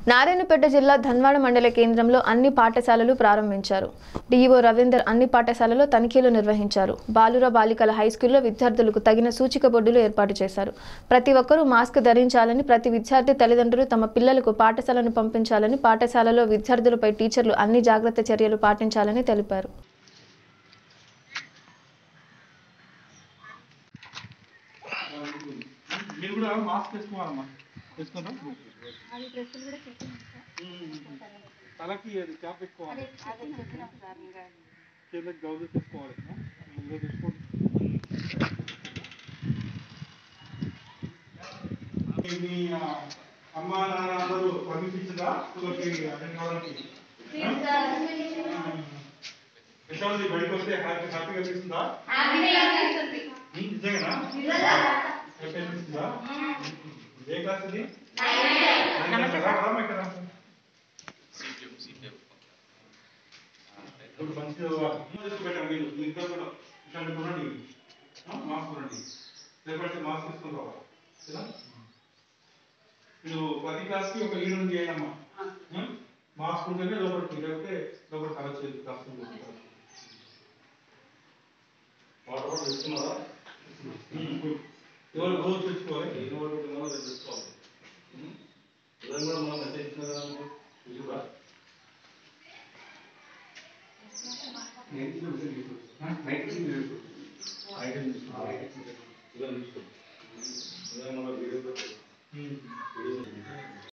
నారాయణపేట జిల్లా ధన్వాడ మండల కేంద్రంలో అన్ని పాఠశాలలు ప్రారంభించారు డీఈఓ రవీందర్ అన్ని పాఠశాలలో తనిఖీలు నిర్వహించారు బాలుర బాలికల హైస్కూల్లో విద్యార్థులకు తగిన సూచిక బోర్డులు ఏర్పాటు చేశారు ప్రతి ఒక్కరూ మాస్క్ ధరించాలని ప్రతి విద్యార్థి తల్లిదండ్రులు తమ పిల్లలకు పాఠశాలను పంపించాలని పాఠశాలలో విద్యార్థులపై టీచర్లు అన్ని జాగ్రత్త చర్యలు పాటించాలని తెలిపారు మీరు కూడా మాస్క్ వేసుకోవాలమ్మా వేసుకుంటాం తలకి అది క్యాప్ పెట్టుకోవాలి చేతులకు గ్లౌజ్ తీసుకోవాలి ఇందులో తీసుకోండి మీ ఆ, అమ్మ నాన్న అందరూ పర్మిషించిందా స్కూల్కి అటెండ్ కావడానికి ఎట్లా ఉంది బయటకు వస్తే హ్యాపీ హ్యాపీగా అనిపిస్తుందా ఉమ్, నిజంగానా హ్యాపీ అనిపిస్తుందా ఏ క్లాస్ ఇది నమస్తే సార్ ఇప్పుడు మంచిగా పెట్టండి మీరు మీ ఇద్దరు కూడా ఇట్లాంటి కొనండి మాస్క్ కొనండి లేకపోతే మాస్క్ తీసుకుని రావాలి కదా మీరు ప్రతి క్లాస్కి ఒక లీడర్ చేయండి అమ్మా ఉం? మాస్క్ ఉంటేనే లోపలికి లేకపోతే లోపల కలర్ చేయదు కష్టం వాటర్ కూడా తెచ్చుకున్నారా ఉం, గుడ్. ఎవరు రోజు తెచ్చుకోవాలి ఎవరు పెట్టుకున్నారో రేపు తెచ్చుకోవాలి ఉం? ఉదయం కూడా మనం మెసేజ్ ఇచ్చిన కదా మీకు చూసుకురా ఐటమ్